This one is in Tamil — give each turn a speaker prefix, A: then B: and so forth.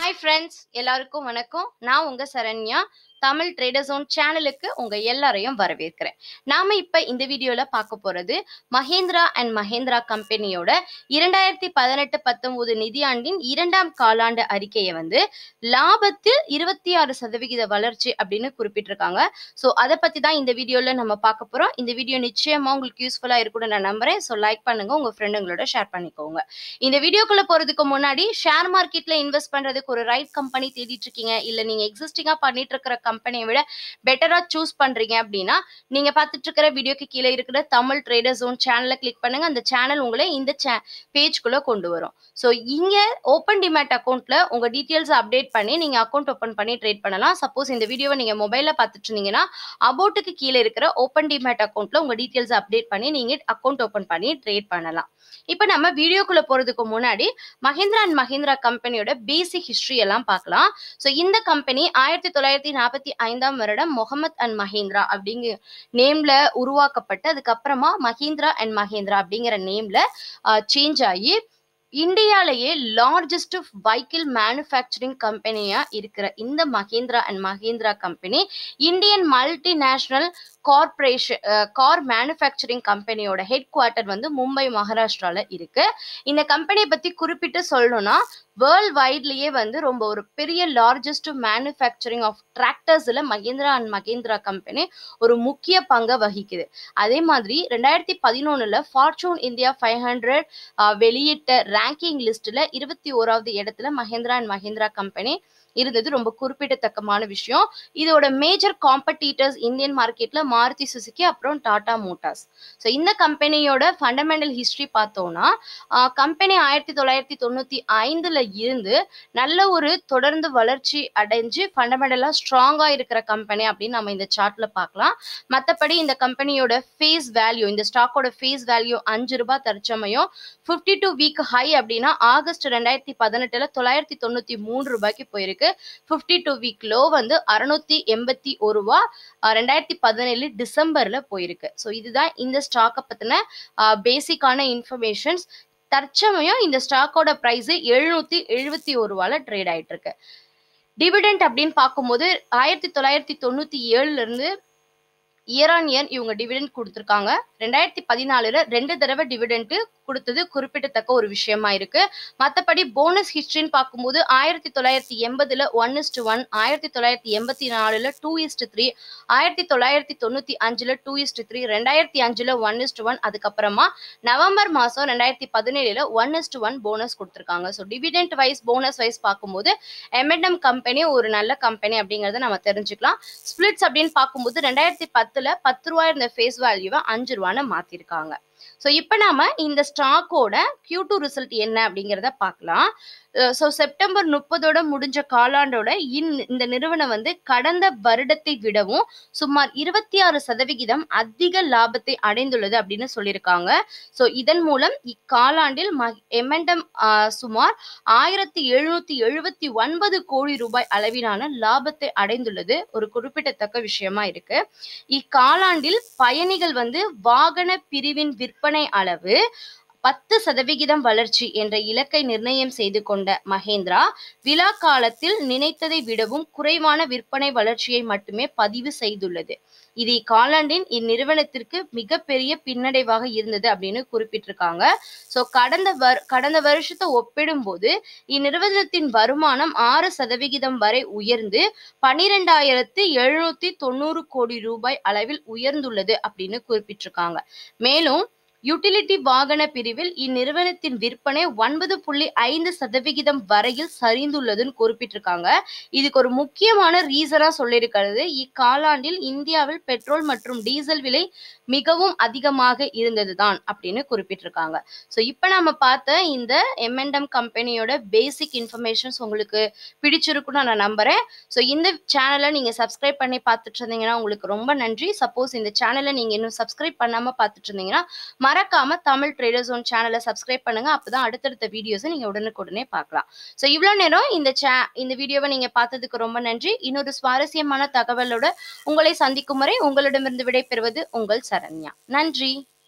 A: ஹாய் ஃப்ரெண்ட்ஸ் எல்லாருக்கும் வணக்கம் நான் உங்க சரண்யா தமிழ் ட்ரேடர் ஜோன் சேனலுக்கு உங்க எல்லாரையும் வரவேற்கிறேன் நாம இப்ப இந்த வீடியோல பார்க்க போறது மஹேந்திரா அண்ட் மஹேந்திரா கம்பெனியோட இரண்டாயிரத்தி பதினெட்டு பத்தொன்பது நிதியாண்டின் இரண்டாம் காலாண்டு அறிக்கையை வந்து லாபத்தில் இருபத்தி ஆறு சதவிகித வளர்ச்சி அப்படின்னு குறிப்பிட்டிருக்காங்க ஸோ அதை பத்தி தான் இந்த வீடியோல நம்ம பார்க்க போறோம் இந்த வீடியோ நிச்சயமா உங்களுக்கு யூஸ்ஃபுல்லா இருக்கும்னு நான் நம்புறேன் ஸோ லைக் பண்ணுங்க உங்க ஃப்ரெண்டுங்களோட ஷேர் பண்ணிக்கோங்க இந்த வீடியோக்குள்ள போறதுக்கு முன்னாடி ஷேர் மார்க்கெட்ல இன்வெஸ்ட் பண்றதுக்கு ஒரு ரைட் கம்பெனி தேடிட்டு இருக்கீங்க இல்ல நீங்க எக்ஸிஸ்டிங்கா பண்ணிட்டு இருக்கிற கம்பெனியை விட பெட்டரா சூஸ் பண்றீங்க அப்படின்னா நீங்க பார்த்துட்டு இருக்கிற வீடியோக்கு கீழே இருக்கிற தமிழ் ட்ரேடர் ஜோன் சேனலை கிளிக் பண்ணுங்க அந்த சேனல் உங்களை இந்த பேஜ்குள்ள கொண்டு வரும் ஸோ இங்க ஓப்பன் டிமேட் அக்கௌண்ட்ல உங்க டீட்டெயில்ஸ் அப்டேட் பண்ணி நீங்க அக்கௌண்ட் ஓப்பன் பண்ணி ட்ரேட் பண்ணலாம் சப்போஸ் இந்த வீடியோவை நீங்க மொபைல்ல பார்த்துட்டு இருந்தீங்கன்னா அபோட்டுக்கு கீழே இருக்கிற ஓப்பன் டிமேட் அக்கௌண்ட்ல உங்க டீட்டெயில்ஸ் அப்டேட் பண்ணி நீங்க அக்கௌண்ட் ஓப்பன் பண்ணி ட்ரேட் பண்ணலாம் இப்போ நம்ம வீடியோக்குள்ள போறதுக்கு முன்னாடி மஹிந்திரா அண்ட் மஹிந்திரா கம்பெனியோட பேசிக் ஹிஸ்டரி எல்லாம் பார்க்கலாம் ஸோ இந்த கம்பெனி ஆயிரத்தி தொள்ளாயிரத்தி நாற்பத்தி ஐந்தாம் வருடம் முகமது அண்ட் மஹிந்திரா அப்படிங்கிற நேம்ல உருவாக்கப்பட்டு அதுக்கப்புறமா மஹிந்திரா அண்ட் மஹிந்திரா அப்படிங்கிற நேம்ல சேஞ்ச் ஆகி இந்தியாலேயே லார்ஜஸ்ட் வைக்கிள் மேனுஃபேக்சரிங் கம்பெனியா இருக்கிற இந்த Mahindra and Mahindra company Indian multinational corporation car manufacturing கம்பெனியோட ஹெட் குவார்ட்டர் வந்து மும்பை மகாராஷ்டிரால இருக்கு இந்த கம்பெனியை பத்தி குறிப்பிட்டு சொல்லணும்னா வேர்ல்ட் வைட்லயே வந்து ரொம்ப ஒரு பெரிய லார்ஜஸ்ட் மேனுஃபேக்சரிங் ஆஃப் டிராக்டர்ஸ்ல மகேந்திரா அண்ட் மகேந்திரா கம்பெனி ஒரு முக்கிய பங்கை வகிக்குது அதே மாதிரி ரெண்டாயிரத்தி பதினொன்னுல ஃபார்ச்சூன் இந்தியா ஃபைவ் ஹண்ட்ரட் வெளியிட்ட ரேங்கிங் லிஸ்ட்ல இருபத்தி ஓராவது இடத்துல மஹேந்திரா அண்ட் மஹேந்திரா கம்பெனி இருந்தது ரொம்ப குறிப்பிடத்தக்கமான விஷயம் இதோட மேஜர் காம்படிட்டர்ஸ் இந்தியன் மார்க்கெட்ல மாருதி சுசுகி அப்புறம் டாடா மோட்டார்ஸ் ஸோ இந்த கம்பெனியோட ஃபண்டமெண்டல் ஹிஸ்டரி பார்த்தோம்னா கம்பெனி ஆயிரத்தி தொள்ளாயிரத்தி தொண்ணூத்தி ஐந்துல இருந்து நல்ல ஒரு தொடர்ந்து வளர்ச்சி அடைஞ்சு ஃபண்டமெண்டலா ஸ்ட்ராங்கா இருக்கிற கம்பெனி அப்படின்னு நம்ம இந்த சார்ட்ல பார்க்கலாம் மற்றபடி இந்த கம்பெனியோட ஃபேஸ் வேல்யூ இந்த ஸ்டாக்கோட ஃபேஸ் வேல்யூ அஞ்சு ரூபாய் தற்சமயம் ஃபிஃப்டி டூ வீக் ஹை அப்படின்னா ஆகஸ்ட் ரெண்டாயிரத்தி பதினெட்டுல தொள்ளாயிரத்தி தொண்ணூத்தி மூணு ரூபாய்க்கு போயிருக்கு ஃபிஃப்டி டூ வீக் லோ வந்து அறுநூத்தி எண்பத்தி ஒரு ரூபா ரெண்டாயிரத்தி பதினேழு டிசம்பர்ல போயிருக்கு ஸோ இதுதான் இந்த ஸ்டாக்கை பத்தின பேசிக்கான இன்ஃபர்மேஷன்ஸ் தற்சமயம் இந்த ஸ்டாக்கோட ப்ரைஸ் எழுநூத்தி எழுபத்தி ஒரு ரூபால ட்ரேட் ஆயிட்டு இருக்கு டிவிடெண்ட் அப்படின்னு பார்க்கும்போது ஆயிரத்தி தொள்ளாயிரத்தி தொண்ணூத்தி ஏழுல இருந்து இயர் ஆன் இயர் இவங்க டிவிடெண்ட் கொடுத்துருக்காங்க ரெண்டாயிரத்தி பதினாலுல ரெண்டு தடவை டிவிடெண்ட் கொடுத்தது குறிப்பிடத்தக்க ஒரு விஷயமா இருக்கு மற்றபடி போனஸ் ஹிஸ்டரின்னு பார்க்கும்போது ஆயிரத்தி தொள்ளாயிரத்தி எண்பதுல ஒன் இஸ்ட் ஒன் ஆயிரத்தி தொள்ளாயிரத்தி எண்பத்தி நாலுல டூ இஸ்ட் த்ரீ ஆயிரத்தி தொள்ளாயிரத்தி தொண்ணூத்தி அஞ்சுல டூ இஸ்ட் த்ரீ ரெண்டாயிரத்தி அஞ்சுல ஒன் இஸ்ட் ஒன் அதுக்கப்புறமா நவம்பர் மாசம் ரெண்டாயிரத்தி பதினேழுல ஒன் இஸ்ட் ஒன் போனஸ் கொடுத்துருக்காங்க so dividend wise bonus wise பார்க்கும்போது எம்என்எம் கம்பெனி ஒரு நல்ல கம்பெனி அப்படிங்கறத நம்ம தெரிஞ்சுக்கலாம் ஸ்பிளிட்ஸ் அப்படின்னு பார்க்கும்போது ரெண்டாயிரத்தி பத்துல பத்து ரூபா இருந்த ஃபேஸ் வேல்யூவை அஞ்சு ரூபான்னு மாத்திருக்காங்க ஸோ இப்போ நாம இந்த ஸ்டாக்கோட கியூ டூ ரிசல்ட் என்ன அப்படிங்கிறத பார்க்கலாம் ஸோ செப்டம்பர் முப்பதோட முடிஞ்ச காலாண்டோட இந் இந்த நிறுவனம் வந்து கடந்த வருடத்தை விடவும் சுமார் இருபத்தி ஆறு சதவிகிதம் அதிக லாபத்தை அடைந்துள்ளது அப்படின்னு சொல்லியிருக்காங்க ஸோ இதன் மூலம் இக்காலாண்டில் எம்என்டம் சுமார் ஆயிரத்தி எழுநூத்தி எழுபத்தி ஒன்பது கோடி ரூபாய் அளவிலான லாபத்தை அடைந்துள்ளது ஒரு குறிப்பிடத்தக்க விஷயமா இருக்கு இக்காலாண்டில் பயணிகள் வந்து வாகன பிரிவின் விற்பனை அளவு பத்து சதவிகிதம் வளர்ச்சி என்ற இலக்கை நிர்ணயம் செய்து கொண்ட மகேந்திரா விழா காலத்தில் நினைத்ததை விடவும் குறைவான விற்பனை வளர்ச்சியை மட்டுமே பதிவு செய்துள்ளது இது இக்காலாண்டின் இந்நிறுவனத்திற்கு மிகப்பெரிய பின்னடைவாக இருந்தது அப்படின்னு குறிப்பிட்டிருக்காங்க ஸோ கடந்த வர் கடந்த வருஷத்தை ஒப்பிடும்போது இந்நிறுவனத்தின் வருமானம் ஆறு சதவிகிதம் வரை உயர்ந்து பனிரெண்டாயிரத்து எழுநூத்தி தொண்ணூறு கோடி ரூபாய் அளவில் உயர்ந்துள்ளது அப்படின்னு குறிப்பிட்டிருக்காங்க மேலும் யூட்டிலிட்டி வாகன பிரிவில் இந்நிறுவனத்தின் விற்பனை ஒன்பது புள்ளி ஐந்து சதவிகிதம் வரையில் சரிந்துள்ளதுன்னு குறிப்பிட்டிருக்காங்க இதுக்கு ஒரு முக்கியமான ரீசனா சொல்லியிருக்கிறது இக்காலாண்டில் இந்தியாவில் பெட்ரோல் மற்றும் டீசல் விலை மிகவும் அதிகமாக இருந்ததுதான் அப்படின்னு குறிப்பிட்டிருக்காங்க ஸோ இப்போ நம்ம பார்த்த இந்த எம்என்டம் கம்பெனியோட பேசிக் இன்ஃபர்மேஷன்ஸ் உங்களுக்கு பிடிச்சிருக்குன்னு நான் நம்புறேன் ஸோ இந்த சேனலை நீங்க சப்ஸ்கிரைப் பண்ணி பார்த்துட்டு இருந்தீங்கன்னா உங்களுக்கு ரொம்ப நன்றி சப்போஸ் இந்த சேனலை நீங்க இன்னும் சப்ஸ்கிரைப் பண்ணாம பார்த்துட்டு இருந்தீங்கன்னா மறக்காம தமிழ் ட்ரேடர் ஜோன் சேனலை சப்ஸ்கிரைப் பண்ணுங்க அப்பதான் அடுத்தடுத்த வீடியோஸை நீங்க உடனுக்குடனே பார்க்கலாம் ஸோ இவ்வளோ நேரம் இந்த சே இந்த வீடியோவை நீங்க பார்த்ததுக்கு ரொம்ப நன்றி இன்னொரு சுவாரஸ்யமான தகவலோட உங்களை சந்திக்கும் வரை உங்களிடமிருந்து விடைபெறுவது உங்கள் சரண்யா நன்றி